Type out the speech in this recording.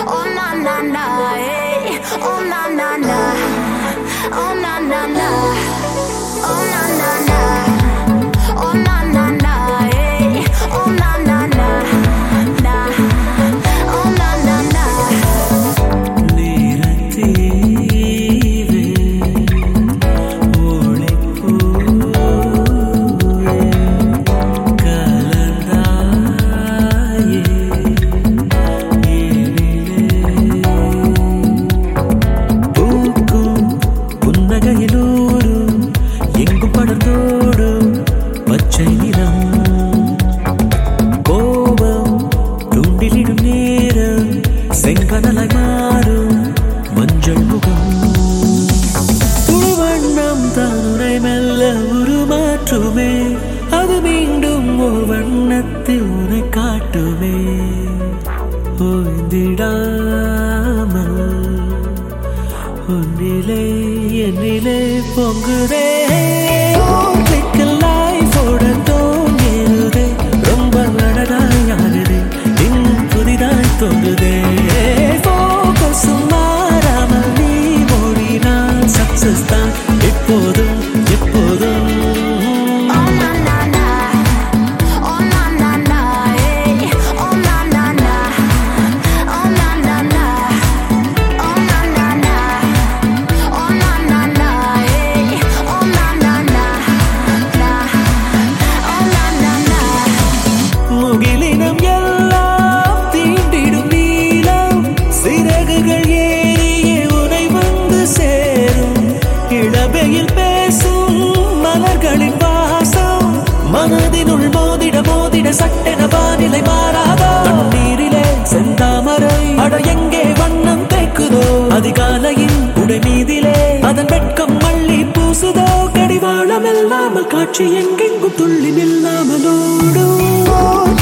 Oh na na na, hey. Oh na na na. Oh na na na. Oh na na na. Oh na na na, hey. Oh na na na. Na. Oh na na na. நிறத்தீவே ஒளிப்பூவே கலந்தாயே ஏனிலே பூக்கும் புன்னகையிலூரும் எங்கும் படர்ந்தோடும் பச்சை நிறம் கோபம் தூண்டிலிடும் நேரம் செங்கடலாய் மாறும் மஞ்சள் முகம் துவண்ணம் தானுரை மெல்ல உருமாற்றுமே அது மீண்டும் ஓர் வண்ணத்தில் உனை காட்டுமே ஓய்ந்திடாமல் உன்னிலே என்னிலே பொங்குதே லைஃபோட தோங்கிருதே ரொம்ப அழகாயாகுதே இன்னும் புதிதாய் தோன்றுதே ஃபோக்கஸும் மாறாமல் நீ ஓடினால் சக்சஸ் தான் எப்போதும் எப்போதும் Oh na na na. Oh na na na, hey. Oh na na na. Oh na na na. Oh na na na. Oh na na na, hey. Oh na na na. Na. Oh na na na. முகிலினம் எல்லாம் தீண்டிடும் நீலம் சிறகுகள் ஏறிய உனை வந்து சேரும் இளவையில் பேசும் மலர்களின் வாசம் மனதினுள் மோதிட மோதிட சட்டென வானிலை மாறாதோ தண்ணீரிலே செந்தாமரை அட எங்கே வண்ணம் தேக்குதோ அதிகாலையின் உடை மீதிலே அதன் வெட்கம் மல்லி பூசுதோ கடிவாளம் இல்லாமல் காட்சி எங்கெங்கும் துள்ளி நில்லாமலோடும்